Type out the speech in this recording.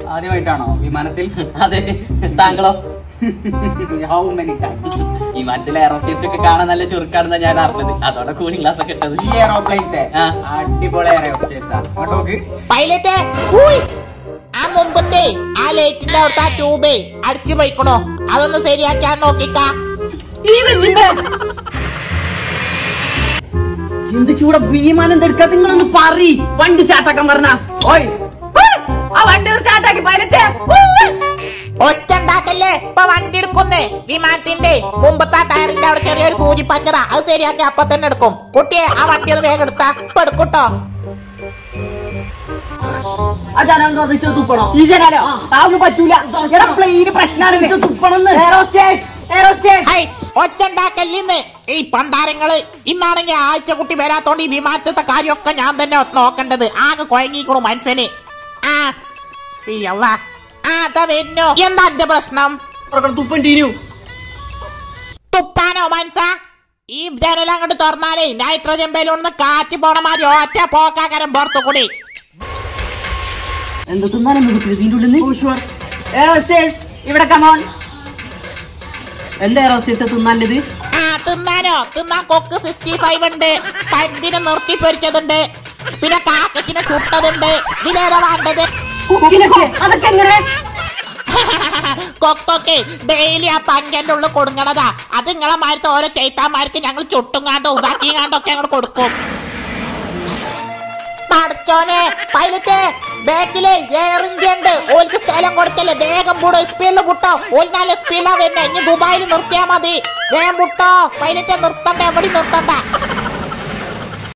ആദ്യമായിട്ടാണോ വിമാനത്തിൽ അതെ താങ്കളോ ഹൗ മെനി ടൈംസ് വിമാനത്തിലെ എയറോസ്റ്റേസ് ഒക്കെ കാണാൻ നല്ല ചുരുക്കാണെന്ന് ഞാൻ അറിഞ്ഞത് അതോടെ കൂളിംഗ് ഗ്ലാസ് ഒക്കെ ഇട്ടത് ഈ എയറോപ്ലെയിനത്തെ ആ. അടിപൊളി എയറോസ്റ്റേസാ അങ്ങോട്ട് നോക്ക് പൈലറ്റ് ഊയ്. ആ മുമ്പത്തെ ആ ലൈറ്റിന്റെ അവിടുത്തെ ആ ട്യൂബേ അടിച്ചു പോയിക്കണോ അതൊന്ന് ശരിയാക്കാൻ നോക്കിക്കാ എന്ത് ചൂട വിമാനം എന്തെടുക്കാ നിങ്ങളൊന്ന് പറ വണ്ടി സ്റ്റാർട്ടാക്കാൻ പറഞ്ഞ ഓയ് ആ വണ്ടി സ്റ്റാർട്ടാക്കി പൈലറ്റ് ഒറ്റ ഉണ്ടാക്കല്ലേ ഇപ്പൊ വണ്ടി എടുക്കുന്നേ വിമാനത്തിന്റെ മുമ്പത്തെ ആ ടയറിന്റെ അവിടെ ചെറിയൊരു സൂചി പഞ്ചറ അത് ശരിയാക്കി അപ്പൊ തന്നെ എടുക്കും കുട്ടിയെ ആ വണ്ടി ഒന്ന് വേഗം എടുത്താ ഇപ്പൊ എടുക്കൂട്ടോ ആ ജനാംഗം തുപ്പണോ ഈ ജനാലോ അതൊന്നും പറ്റൂല എടാ പ്ലെയിന് പ്രശ്നമാണ് തുപ്പണമെന്ന് എയറോസ്റ്റേസ് എയറോസ്റ്റേസ് ഹൈ ഒറ്റ ഉണ്ടാക്കല്ലിന്ന് ഈ പണ്ടാരങ്ങള് ഇന്നാണെങ്കിൽ ആഴ്ച കുട്ടി വരാത്തോണ്ട് ഈ വിമാനത്തെ കാര്യമൊക്കെ ഞാൻ തന്നെ നോക്കേണ്ടത് ആകെ കുഴങ്ങിക്കണു മനുഷ്യന് ആ ഈ അള്ളാ. ആ അതാ വരുന്നു എന്താ എന്റെ പ്രശ്നം തുപ്പണ്ടീനു തുപ്പാനോ മനസ്സ ഈ ജനൽ അങ്ങോട്ട് തുറന്നാലേ നൈട്രജൻ ബലൂണിന്ന് കാറ്റ് പോണ മാതിരി ഒറ്റ പോക്കാക്കരം പുറത്തു കൂടി എന്ത് തിന്നാനും കുട്ടി ഇതിന്റെ ഉള്ളിൽ എയറോസ്റ്റേസ് ഇവിടെ കമോൺ എന്താ എയറോസ്റ്റേസ് തിന്നാലത് ആ തിന്നാനോ തിന്നാൻ കൊക്ക് സിക്സ്റ്റി ഫൈവ് ഉണ്ട് പഞ്ചിന് നിർത്തി പൊരിച്ചതുണ്ട് പിന്നെ കാക്കറ്റിനെ ചുട്ടതുണ്ട് ഇതിലേതാ വേണ്ടത് കുക്കിനൊക്കെ അതൊക്കെ എങ്ങനെ കൊക്കൊക്കെ ഡെയിലി ആ പഞ്ചന്റെ ഉള്ളിൽ കൊടുങ്ങണതാ അത് നിങ്ങളെ മാരത്തെ ഓരോ ചെയ്ത്താന്മാർക്ക് ഞങ്ങൾ ചുട്ടുങ്ങാണ്ടോ ഉതാക്കിങ്ങാണ്ടോ ഒക്കെ ഞങ്ങൾ കൊടുക്കും പഠിച്ചോനെ പൈലറ്റ് ബാക്കില് എയർ ഇന്ത്യ ഉണ്ട് ഓൽക്ക് സ്ഥലം കൊടുക്കല്ലേ വേഗം പൂടോ സ്പീഡിൽ പുട്ടോ ഓൽ നല്ല സ്പീഡിലാ വരുന്നത് ഇനി ദുബായിൽ നിർത്തിയാ മതി വേഗം പുട്ടോ പൈലറ്റ് നിർത്തണ്ട എവിടെ നിർത്തണ്ട